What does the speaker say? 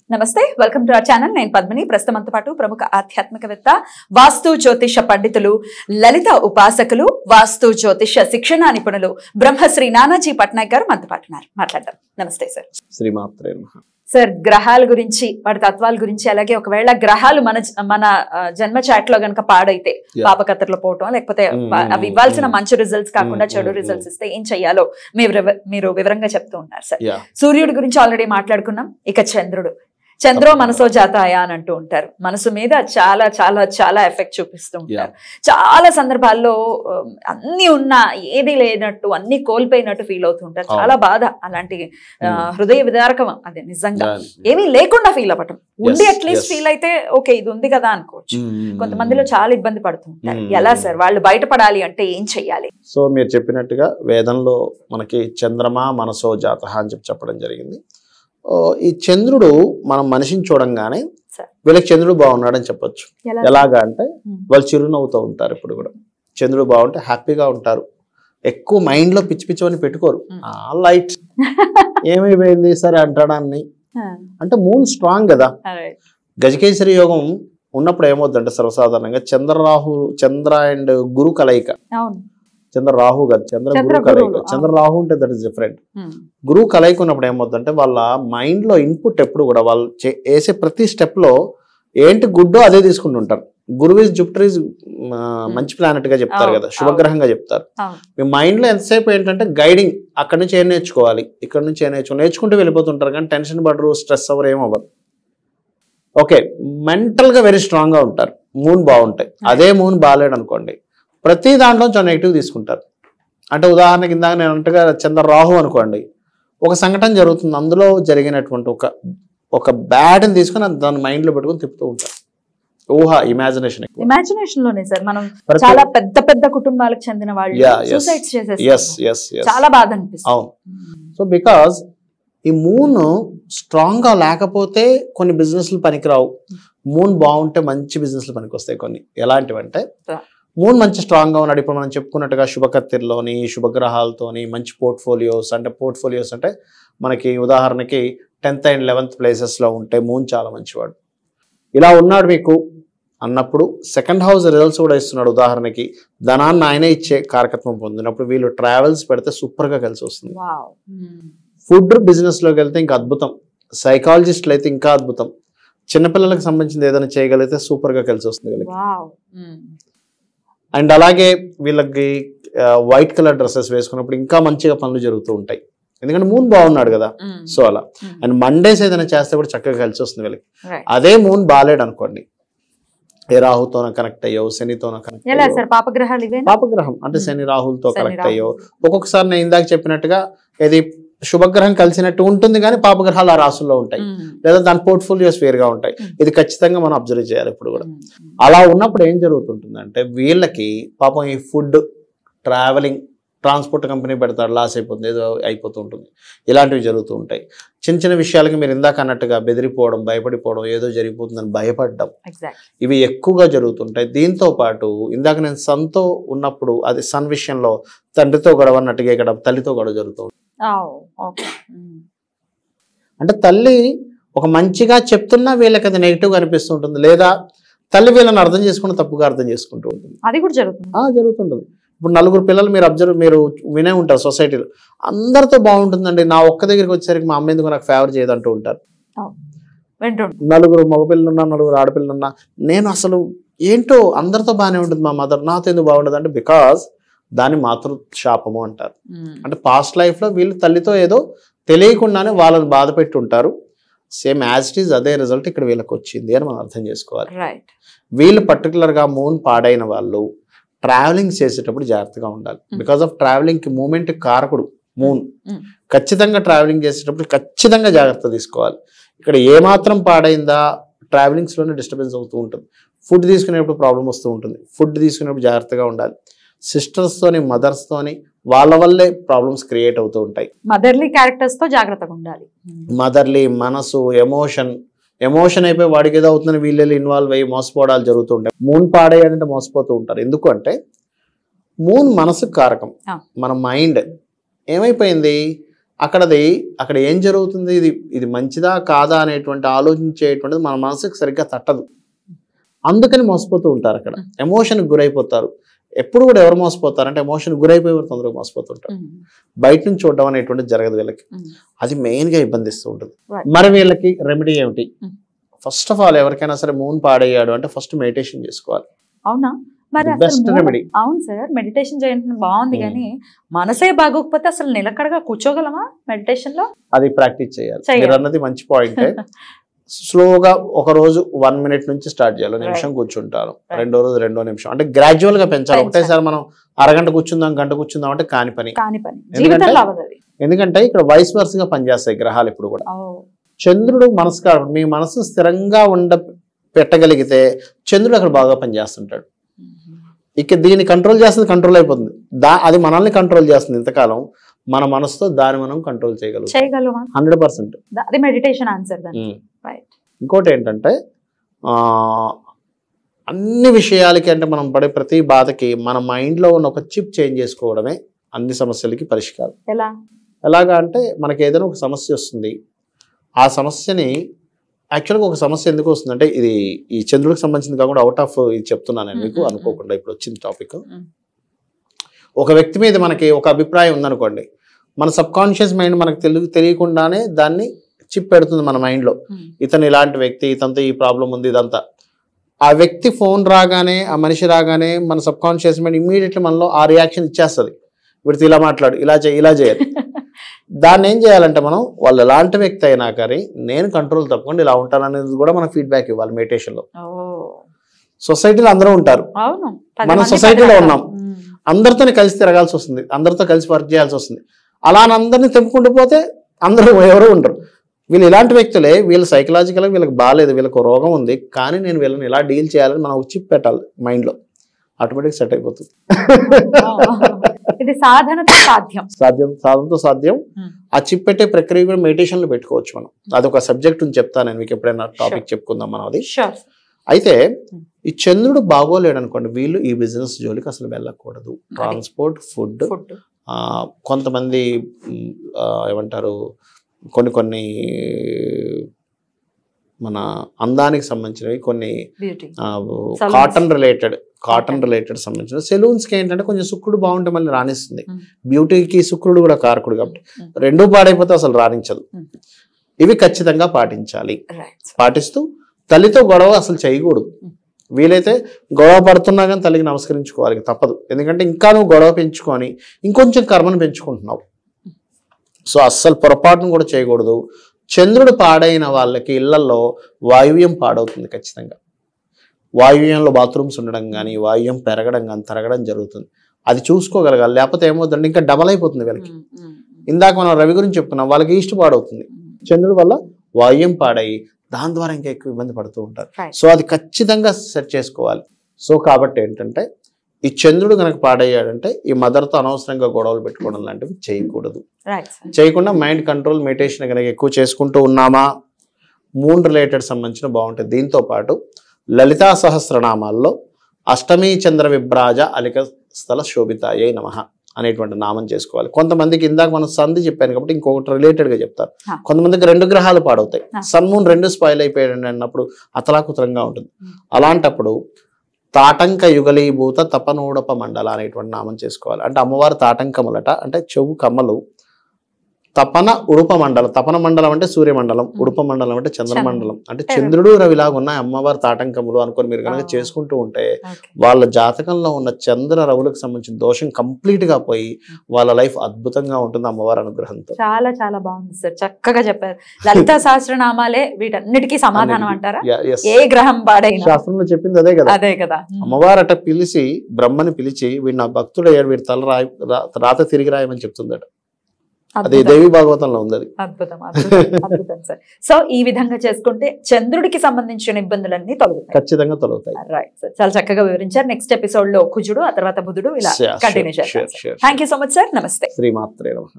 నమస్తే welcome to our channel నేను పద్మిని ప్రస్తుతంతో పాటు ప్రముఖ ఆధ్యాత్మికవేత్త వాస్తు జ్యోతిష పండితులు లలిత ఉపాసకులు వాస్తు జ్యోతిష శిక్షణ నిపుణులు బ్రహ్మశ్రీ నానాజీ పట్నాయక్ గారు మనతో పాటు ఉన్నారు మాట్లాడదాం నమస్తే సార్ శ్రీమాత్రే నమః. సార్ గ్రహాల గురించి వాటి తత్వాల గురించి అలాగే ఒకవేళ గ్రహాలు మన మన ఆ, జన్మ చాట్ లో గనక పాడైతే Yeah. పాపకత్తర్లో పోవటం లేకపోతే Mm, వా- అవి ఇవ్వాల్సిన mm. మంచి రిజల్ట్స్ కాకుండా Mm, చెడు mm, రిజల్ట్స్ ఇస్తే ఏం చెయ్యాలో మీరు వివ- మీరు వివరంగా చెప్తూ ఉన్నారు సార్ యా సూర్యుడి గురించి ఆల్రెడీ మాట్లాడుకున్నాం ఇక చంద్రుడు చంద్రో మనసో జాతాయ అని అంటూ ఉంటారు మనసు మీద చాలా చాలా చాలా ఎఫెక్ట్ చూపిస్తూ ఉంటారు చాలా సందర్భాల్లో ఉమ్, అన్ని ఉన్నా ఏది లేనట్టు అన్ని కోల్పోయినట్టు ఫీల్ అవుతూ ఉంటారు అవును. చాలా బాధ అలాంటి ఆ, Mm. హృదయ విదారకం అది నిజంగా యా. ఏమీ లేకుండా ఫీల్ అవ్వటం ఉండి Yes, అట్లీస్ట్ yes. ఫీల్ అయితే ఓకే ఇది ఉంది కదా అనుకోవచ్చు మ్మ్. కొంతమందిలో చాలా ఇబ్బంది పడుతూ ఉంటారు Mm. ఎలా సార్ వాళ్ళు బయటపడాలి అంటే ఏం చెయ్యాలి సో మీరు చెప్పినట్టుగా వేదంలో మనకి చంద్రమా మనసో జాత అని చెప్పి చెప్పడం జరిగింది ఓ, ఈ చంద్రుడు మనం మనిషిని చూడంగానే Sir. వీళ్ళకి చంద్రుడు బాగున్నాడని చెప్పొచ్చు ఎలా ఎలాగా అంటే Mm. వాళ్ళు చిరునవ్వుతూ ఉంటారు ఇప్పుడు కూడా చంద్రుడు బాగుంటే హ్యాపీగా ఉంటారు ఎక్కువ మైండ్ లో పిచ్చి పిచ్చి అని పెట్టుకోరు Mm. లైట్ ఏమైపోయింది సరే అంటాడాన్ని అంటే మూన్ స్ట్రాంగ్ కదా Alright. గజకేసరి యోగం ఉన్నప్పుడు ఏమవుతుందంటే సర్వసాధారణంగా చంద్రరాహు చంద్ర అండ్ గురు కలయిక అవును చంద్ర రాహు కాదు చంద్ర చంద్ర గురు కలయిక గురువులు, చంద్ర రాహు అంటే దట్ ఇస్ డిఫరెంట్ Mm. గురువు కలయిక ఉన్నప్పుడు ఏమవుతుందంటే వాళ్ళ మైండ్ లో ఇన్పుట్ ఎప్పుడు కూడా వాళ్ళు చే- వేసే ప్రతి స్టెప్ లో ఏంటి గుడ్డో అదే తీసుకుంటుంటారు గురువు ఇస్ జుపిటర్ ఇస్ మంచి ప్లానెట్ గా చెప్తారు అవును, కదా శుభగ్రహంగా చెప్తారు అవును మీ మైండ్ లో ఎంతసేపు ఏంటంటే గైడింగ్ అక్కడి నుంచి ఏం నేర్చుకోవాలి ఇక్కడ నుంచి ఏం నేర్చుకో నేర్చుకుంటూ వెళ్ళిపోతుంటారు కానీ టెన్షన్ పడరు స్ట్రెస్ అవ్వరు ఏమవ్వరు ఓకే మెంటల్ గా వెరీ స్ట్రాంగ్ గా ఉంటారు మూన్ బాగుంటాయి అదే మూన్ బాగాలేడు అనుకోండి ప్రతి దాంట్లో చాలా నెగిటివ్ తీసుకుంటారు అంటే ఉదాహరణకి ఇందాక నేను అంటగా చంద్ర రాహు అనుకోండి ఒక సంఘటన జరుగుతుంది అందులో జరిగినటువంటి ఒక ఒక బ్యాడ్ని తీసుకొని అది దాన్ని మైండ్ లో పెట్టుకొని తిప్పుతూ ఉంటారు ఊహ ఇమాజినేషన్ ఎక్కువ ఇమాజినేషన్ లోనే సార్ మనం ప్రతి- చాలా పెద్ద పెద్ద కుటుంబాలకు చెందిన వాళ్ళు Yeah, yes. సూసైడ్స్ ఎస్ చేసేస్తారు ఎస్ ఎస్ చాలా బాధ అనిపిస్తుంది అవును సో బికాస్ ఈ మూన్ స్ట్రాంగ్ గా లేకపోతే కొన్ని బిజినెస్లు పనికిరావు మూన్ బాగుంటే మంచి బిజినెస్లు పనికి వస్తాయి కొన్ని ఎలాంటివంటే Yeah. మూన్ మంచి స్ట్రాంగ్ గా ఉన్నాడు ఇప్పుడు మనం చెప్పుకున్నట్టుగా శుభకత్తిర్లోని శుభగ్రహాలతోని మంచి పోర్ట్ఫోలియోస్ అంటే పోర్ట్ఫోలియోస్ అంటే మనకి ఉదాహరణకి టెన్త్ అండ్ లెవెన్త్ ప్లేసెస్ లో ఉంటే మూన్ చాలా మంచివాడు ఇలా ఉన్నాడు మీకు అన్నప్పుడు సెకండ్ హౌస్ రిజల్ట్స్ కూడా ఇస్తున్నాడు ఉదాహరణకి ధనాన్ని ఆయనే ఇచ్చే కారకత్వం పొందినప్పుడు వీళ్ళు ట్రావెల్స్ పెడితే సూపర్ గా కలిసి వస్తుంది వావ్ ఫుడ్ బిజినెస్ లోకి వెళ్తే ఇంకా అద్భుతం సైకాలజిస్టులు అయితే ఇంకా అద్భుతం చిన్నపిల్లలకు సంబంధించింది ఏదైనా చేయగలిగితే సూపర్ గా కలిసి వస్తుంది వీళ్ళకి వావ్ అండ్ అలాగే వీళ్ళకి వైట్ కలర్ డ్రెస్సెస్ వేసుకున్నప్పుడు ఇంకా మంచిగా పనులు జరుగుతూ ఉంటాయి ఎందుకంటే మూన్ బాగున్నాడు కదా సో అలా అండ్ మండేస్ ఏదైనా చేస్తే కూడా చక్కగా కలిసి వస్తుంది వీళ్ళకి అదే మూన్ బాగాలేడు అనుకోండి ఏ రాహుతోన కనెక్ట్ అయ్యో శనితోన కనెక్ట్ ఎలా అయ్యో సార్ పాపగ్రహాలు ఇవే పాపగ్రహం అంటే Hmm. శని రాహులతో శని కనెక్ట్ రాహుల్. అయ్యో ఒక్కొక్కసారి నేను ఇందాక చెప్పినట్టుగా ఇది శుభగ్రహం కలిసినట్టు ఉంటుంది కానీ పాపగ్రహాలు ఆ రాసుల్లో ఉంటాయి లేదా దాని పోర్ట్ఫోలియోస్ వేరుగా ఉంటాయి Hmm. ఇది ఖచ్చితంగా మనం అబ్జర్వ్ చేయాలి ఇప్పుడు కూడా అలా ఉన్నప్పుడు ఏం జరుగుతుంటుందంటే వీళ్ళకి పాపం ఈ ఫుడ్ ట్రావెలింగ్ ట్రాన్స్పోర్ట్ కంపెనీ పెడతారు లాస్ అయిపోతుంది ఏదో అయిపోతూ ఉంటుంది ఇలాంటివి జరుగుతూ ఉంటాయి చిన్న చిన్న విషయాలకి మీరు ఇందాక అన్నట్టుగా బెదిరిపోవడం భయపడిపోవడం ఏదో జరిగిపోతుందని భయపడడం ఎగ్జాక్ట్ ఇవి ఎక్కువగా జరుగుతుంటాయి దీంతో పాటు ఇందాక నేను సన్తో ఉన్నప్పుడు అది సన్ విషయంలో తండ్రితో గొడవ అన్నట్టుగా ఇక్కడ తల్లితో గొడవ జరుగుతూ ఉంటుంది ఓకే అంటే తల్లి ఒక మంచిగా చెప్తున్నా వీళ్ళకి అది నెగిటివ్గా అనిపిస్తూ ఉంటుంది లేదా తల్లి వీళ్ళని అర్థం చేసుకుని తప్పుగా అర్థం చేసుకుంటూ ఉంటుంది అది కూడా జరుగుతుంది ఆ, జరుగుతుంటుంది ఇప్పుడు నలుగురు పిల్లలు మీరు అబ్జర్వ్ మీరు వినే ఉంటారు సొసైటీలో అందరితో బాగుంటుందండి నా ఒక్క దగ్గరికి వచ్చేసరికి మా అమ్మ ఎందుకు నాకు ఫేవర్ చేయదు అంటూ ఉంటారు వింటుండు నలుగురు మగపిల్లలు ఉన్నా నలుగురు ఆడపిల్లలు ఉన్నా నేను అసలు ఏంటో అందరితో బాగానే ఉంటుంది మా మదర్ నాతో ఎందుకు బాగుండదు అంటే బికాస్ దాన్ని మాతృ శాపము అంటారు అంటే పాస్ట్ లైఫ్లో వీళ్ళు తల్లితో ఏదో తెలియకుండానే వాళ్ళని బాధ పెట్టి ఉంటారు సేమ్ యాజ్ ఇట్ ఈజ్ అదే రిజల్ట్ ఇక్కడ వీళ్ళకి వచ్చింది అని మనం అర్థం చేసుకోవాలి రైట్ వీళ్ళు పర్టికులర్గా మూన్ పాడైన వాళ్ళు ట్రావెలింగ్ చేసేటప్పుడు జాగ్రత్తగా ఉండాలి Mm. బికాస్ ఆఫ్ ట్రావెలింగ్ కి మూమెంట్ కారకుడు మూన్ Mm. ఖచ్చితంగా ట్రావెలింగ్ చేసేటప్పుడు ఖచ్చితంగా జాగ్రత్త తీసుకోవాలి ఇక్కడ ఏ మాత్రం పాడైందా ట్రావెలింగ్స్ లోనే డిస్టర్బెన్స్ అవుతూ ఉంటుంది ఫుడ్ తీసుకునేటప్పుడు ప్రాబ్లం వస్తూ ఉంటుంది ఫుడ్ తీసుకునేటప్పుడు జాగ్రత్తగా ఉండాలి సిస్టర్స్ తోని మదర్స్ తోని వాళ్ళ వల్లే ప్రాబ్లమ్స్ క్రియేట్ అవుతూ ఉంటాయి మదర్లీ క్యారెక్టర్స్ తో జాగ్రత్తగా ఉండాలి మదర్లీ మనసు ఎమోషన్ ఎమోషన్ అయిపోయి వాడికి ఏదో అవుతుందని వీళ్ళు ఇన్వాల్వ్ అయ్యి మోసపోవడాలు జరుగుతుంటాయి మూన్ పాడేయాలంటే మోసపోతూ ఉంటారు ఎందుకు అంటే మూన్ మనసు కారకం ఆ. మన మైండ్ ఏమైపోయింది అక్కడది అక్కడ ఏం జరుగుతుంది ఇది ఇది మంచిదా కాదా అనేటువంటి ఆలోచించేటువంటిది మన మనసుకు సరిగ్గా తట్టదు అందుకని మోసపోతూ ఉంటారు అక్కడ ఎమోషన్కి గురైపోతారు ఎప్పుడు కూడా ఎవరు మోసపోతారు అంటే ఎమోషన్ గురైపోయి ఎవరు తొందరగా మోసపోతుంటారు ఉమ్. బయట నుంచి చూడడం అనేటువంటిది జరగదు వీళ్ళకి ఉమ్. అది మెయిన్గా ఇబ్బందిస్తూ ఉంటుంది Right. మరి వీళ్ళకి రెమెడీ ఏమిటి Hmm. ఫస్ట్ ఆఫ్ ఆల్ ఎవరికైనా సరే మూన్ పాడయ్యాడు అంటే ఫస్ట్ మెడిటేషన్ చేసుకోవాలి అవునా మరి The అసలు best మూల- remedy. అవును సార్ మెడిటేషన్ చేయడం బాగుంది ఉమ్. కానీ మనసే బాగోకపోతే అసలు నిలకడగా కూర్చోగలమా మెడిటేషన్ లో అది ప్రాక్టీస్ చేయాలి చేయాలి. మీరు అన్నది మంచి పాయింటే స్లోగా ఒక రోజు వన్ మినిట్ నుంచి స్టార్ట్ చేయాలి ఒక నిమిషం కూర్చుంటారు Right. రెండో రోజు రెండో నిమిషం అంటే గ్రాడ్యువల్ గా పెంచాలి పెంచాలి. ఒకటేసారి మనం అరగంట కూర్చుందాం గంట కూర్చుందాం అంటే కాని పని కాని పని ఎందుకంటే- జీవితంలో అవ్వదు అది ఎందుకంటే ఇక్కడ వైస్ వర్స్గా పనిచేస్తాయి గ్రహాలు ఇప్పుడు కూడా ఓ. చంద్రుడు మనసు కాబట్టి మీ మనసు స్థిరంగా ఉండ పెట్టగలిగితే చంద్రుడు అక్కడ బాగా పనిచేస్తుంటాడు ఇక దీన్ని కంట్రోల్ చేస్తుంది కంట్రోల్ అయిపోతుంది దా అది మనల్ని కంట్రోల్ చేస్తుంది ఇంతకాలం మన మనసుతో దాన్ని మనం కంట్రోల్ చేయగలుగుతాం చేయగలమా హండ్రెడ్ పర్సెంట్ ద- అది మెడిటేషన్ ఆన్సర్ దాన్ని రైట్ ఇంకోటి ఏంటంటే ఆ, అన్ని విషయాలకి అంటే మనం పడే ప్రతి బాధకి మన మైండ్లో ఉన్న ఒక చిప్ చేంజ్ చేసుకోవడమే అన్ని సమస్యలకి పరిష్కారం ఎలా ఎలాగా అంటే మనకి ఏదైనా ఒక సమస్య వస్తుంది ఆ సమస్యని యాక్చువల్గా ఒక సమస్య ఎందుకు వస్తుంది అంటే ఇది ఈ చంద్రుడికి సంబంధించింది కాకుండా అవుట్ ఆఫ్ ఇది చెప్తున్నాను నేను మీకు మ్మ్, మ్మ్, అనుకోకుండా ఇప్పుడు వచ్చింది టాపిక్ మ్మ్. ఒక వ్యక్తి మీద మనకి ఒక అభిప్రాయం ఉందనుకోండి మన సబ్ కాన్షియస్ మైండ్ మనకు తెలుగు తెలియకుండానే దాన్ని చిప్ పెడుతుంది మన మైండ్లో ఉమ్. ఇతను ఇలాంటి వ్యక్తి ఇతనితో ఈ ప్రాబ్లం ఉంది ఇదంతా ఆ వ్యక్తి ఫోన్ రాగానే ఆ మనిషి రాగానే మన సబ్ కాన్షియస్ మైండ్ ఇమీడియట్లీ మనలో ఆ రియాక్షన్ ఇచ్చేస్తుంది వీడితో ఇలా మాట్లాడు ఇలా చేయి ఇలా చేయాలి దాన్ని ఏం చేయాలంటే మనం వాళ్ళు ఎలాంటి వ్యక్తి అయినా కానీ నేను కంట్రోల్ తప్పకుండా ఇలా ఉంటాననేది కూడా మనం ఫీడ్బ్యాక్ ఇవ్వాలి మెడిటేషన్లో ఓ. సొసైటీలో అందరూ ఉంటారు అవును పది మనం మంది society లో పది ఉన్నాం. ఉమ్. అందరితోనే కలిసి తిరగాల్సి వస్తుంది అందరితో కలిసి వర్క్ చేయాల్సి వస్తుంది అలా అని అందరినీ తెంపుకుంటూ పోతే అందరూ ఎవరు ఉండరు వీళ్ళు ఇలాంటి వ్యక్తులే వీళ్ళు సైకలాజికల్గా వీళ్ళకి బాగాలేదు వీళ్ళకి ఒక రోగం ఉంది కానీ నేను వీళ్ళని ఇలా డీల్ చేయాలని మనం చిప్ పెట్టాలి మైండ్లో ఆటోమేటిక్ సెట్ అయిపోతుంది ఇది సాధనతో సాధ్యం సాధ్యం సాధనతో సాధ్యం Hmm. ఆ చిప్ పెట్టే ప్రక్రియ కూడా మెడిటేషన్లో పెట్టుకోవచ్చు మనం అదొక సబ్జెక్ట్ అని చెప్తాను నేను మీకు ఎప్పుడైనా టాపిక్ చెప్పుకుందాం మనం అది షూర్ అయితే Hmm. ఈ చంద్రుడు బాగోలేడు అనుకోండి వీళ్ళు ఈ బిజినెస్ జోలికి అసలు వెళ్ళకూడదు ట్రాన్స్పోర్ట్ ఫుడ్ ఫుడ్ ఆ, కొంతమంది మ్, ఆ, ఏమంటారు కొన్ని కొన్ని మన అందానికి సంబంధించినవి కొన్ని beauty Salons. Cotton related cotton Cotton. Related సంబంధించిన సెలూన్స్కి ఏంటంటే కొంచెం శుక్రుడు బాగుంటే మళ్ళీ రాణిస్తుంది Mm. బ్యూటీకి శుక్రుడు కూడా కారకుడు కాబట్టి Mm. రెండూ పాడైపోతే అసలు రాణించదు Mm. ఇవి ఖచ్చితంగా పాటించాలి రైట్ పాటిస్తూ తల్లితో గొడవ అసలు చేయకూడదు Mm. వీలైతే గొడవ పడుతున్నా కానీ తల్లికి నమస్కరించుకోవాలి ఇక తప్పదు ఎందుకంటే ఇంకా నువ్వు గొడవ పెంచుకొని ఇంకొంచెం కర్మను పెంచుకుంటున్నావు సో అస్సలు పొరపాటును కూడా చేయకూడదు చంద్రుడు పాడైన వాళ్ళకి ఇళ్లలో వాయువ్యం పాడవుతుంది ఖచ్చితంగా వాయువ్యంలో బాత్రూమ్స్ ఉండడం కానీ వాయువ్యం పెరగడం కానీ తరగడం జరుగుతుంది అది చూసుకోగలగాలి లేకపోతే ఏమవుతుందంటే ఇంకా డబల్ అయిపోతుంది వీళ్ళకి ఇందాక మనం రవి గురించి చెప్పుకున్నాం వాళ్ళకి ఈస్ట్ పాడవుతుంది చంద్రుడి వల్ల వాయువ్యం పాడయి దాని ద్వారా ఇంకా ఎక్కువ ఇబ్బంది పడుతూ ఉంటారు Right. సో అది ఖచ్చితంగా సెట్ చేసుకోవాలి సో కాబట్టి ఏంటంటే ఈ చంద్రుడు కనుక పాడయ్యాడంటే ఈ మదర్తో అనవసరంగా గొడవలు పెట్టుకోవడం లాంటివి చేయకూడదు రైట్ చేయకుండా మైండ్ కంట్రోల్ మెడిటేషన్ కనుక ఎక్కువ చేసుకుంటూ ఉన్నామా మూన్ రిలేటెడ్ సంబంధించిన బాగుంటుంది దీంతో పాటు లలితా సహస్రనామాల్లో అష్టమీ చంద్ర విభ్రాజ అలిక స్థల శోభితాయై నమ అనేటువంటి నామం చేసుకోవాలి కొంతమందికి ఇందాక మనం సంధి చెప్పాను కాబట్టి ఇంకొకటి రిలేటెడ్ గా చెప్తారు ఆ. కొంతమందికి రెండు గ్రహాలు పాడవుతాయి ఆ. సన్ మూన్ రెండు స్పాయిల్ అయిపోయాడు అన్నప్పుడు అతలాకుతలంగా ఉంటుంది ఉమ్. అలాంటప్పుడు తాటంక యుగలీభూత తపనూడప మండల అనేటువంటి నామం చేసుకోవాలి అంటే అమ్మవారు తాటంకములట అంటే చెవు కమ్మలు తపన ఉడుప మండలం తపన మండలం అంటే సూర్యమండలం ఉడుప మండలం అంటే చంద్రమండలం అంటే చంద్రుడు రవిలాగా ఉన్నాయి అమ్మవారి తాటంకములు అనుకొని మీరు కనుక ఆ. చేసుకుంటూ ఉంటే ఓకే వాళ్ళ జాతకంలో ఉన్న చంద్ర రవులకు సంబంధించిన దోషం కంప్లీట్ గా పోయి వాళ్ళ లైఫ్ అద్భుతంగా ఉంటుంది అమ్మవారి అనుగ్రహంతో చాలా చాలా బాగుంది సార్ చక్కగా చెప్పారు లలిత సహస్రనామాలే వీటన్నిటికీ సమాధానం అంటారా Yeah, yes. ఏ గ్రహం పాడైనా శాస్త్రంలో చెప్పింది అదే కదా అదే కదా అమ్మవారు అట పిలిచి బ్రహ్మని పిలిచి వీడు నా భక్తుడయ్యాడు వీడి తల రాయి రా- రాత తిరిగి రాయమని చెప్తుందట అది అద్భుతం దేవి భాగవతంలో ఉంది అది అద్భుతం అద్భుతం అద్భుతం సార్ సో ఈ విధంగా చేసుకుంటే చంద్రుడికి సంబంధించిన ఇబ్బందులన్నీ తొలగుతాయి ఖచ్చితంగా తొలగుతాయి రైట్ సార్ చాలా చక్కగా వివరించారు నెక్స్ట్ ఎపిసోడ్ లో కుజుడు ఆ తర్వాత బుధుడు ఇలా Sure, కంటిన్యూ sure, చేస్తాం sure, sure. Thank you so much sir నమస్తే శ్రీమాత్రే నమః